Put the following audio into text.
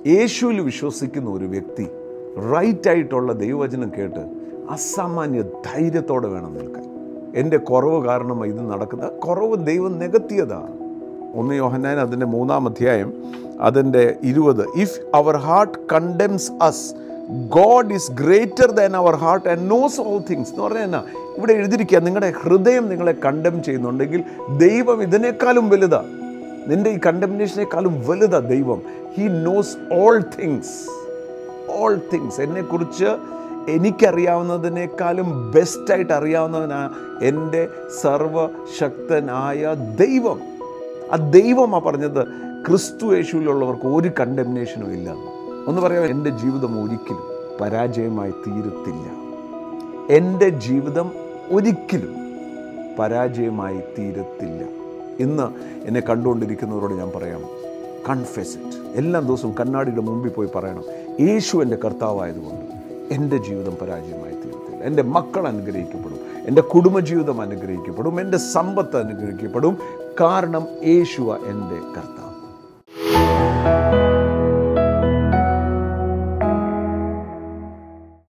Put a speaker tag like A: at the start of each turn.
A: യേശുവിൽ വിശ്വസിക്കുന്ന ഒരു വ്യക്തി റൈറ്റ് ആയിട്ടുള്ള ദൈവവചനം കേട്ട് അസാമാന്യ ധൈര്യത്തോടെ വേണം നിൽക്കാൻ എൻ്റെ കുറവ് കാരണം ഇത് നടക്കുന്ന കുറവ് ദൈവം നികത്തിയതാണ് ഒന്ന് യോഹന്നാൻ അതിൻ്റെ മൂന്നാം അധ്യായം അതിൻ്റെ ഇരുപത് if our heart condemns us God is greater than our heart and knows all things എന്ന് പറഞ്ഞാൽ എന്നാ ഇവിടെ എഴുതിയിരിക്കുക നിങ്ങളുടെ ഹൃദയം നിങ്ങളെ കണ്ടം ചെയ്യുന്നുണ്ടെങ്കിൽ ദൈവം ഇതിനേക്കാളും വലുതാണ് നിന്റെ ഈ കണ്ടംനേഷനേക്കാളും വലുതാ ദൈവം he knows all things all things എന്നെക്കുറിച്ച് എനിക്കറിയാവുന്നതിനേക്കാളും ബെസ്റ്റായിട്ട് അറിയാവുന്നവനാ എൻ്റെ സർവശക്തനായ ദൈവം ആ ദൈവമാണ് പറഞ്ഞത് ക്രിസ്തു യേശുവിലുള്ളവർക്ക് ഒരു കണ്ടംനേഷനും ഇല്ല ഒന്ന് പറയാം എൻ്റെ ജീവിതം ഒരിക്കലും പരാജയമായി തീരത്തില്ല എൻ്റെ ജീവിതം ഒരിക്കലും പരാജയമായി തീരത്തില്ല ഇന്ന് എന്നെ കണ്ടുകൊണ്ടിരിക്കുന്നവരോട് ഞാൻ പറയാം കൺഫെസ് ഇറ്റ് എല്ലാ ദിവസവും കണ്ണാടിയുടെ മുമ്പിൽ പോയി പറയണം യേശു എൻ്റെ കർത്താവായതുകൊണ്ട് എൻ്റെ ജീവിതം പരാജയമായി തീരത്തില്ല എൻ്റെ മക്കൾ അനുഗ്രഹിക്കപ്പെടും എൻ്റെ കുടുംബജീവിതം അനുഗ്രഹിക്കപ്പെടും എൻ്റെ സമ്പത്ത് അനുഗ്രഹിക്കപ്പെടും കാരണം യേശുവ എൻ്റെ കർത്താവ്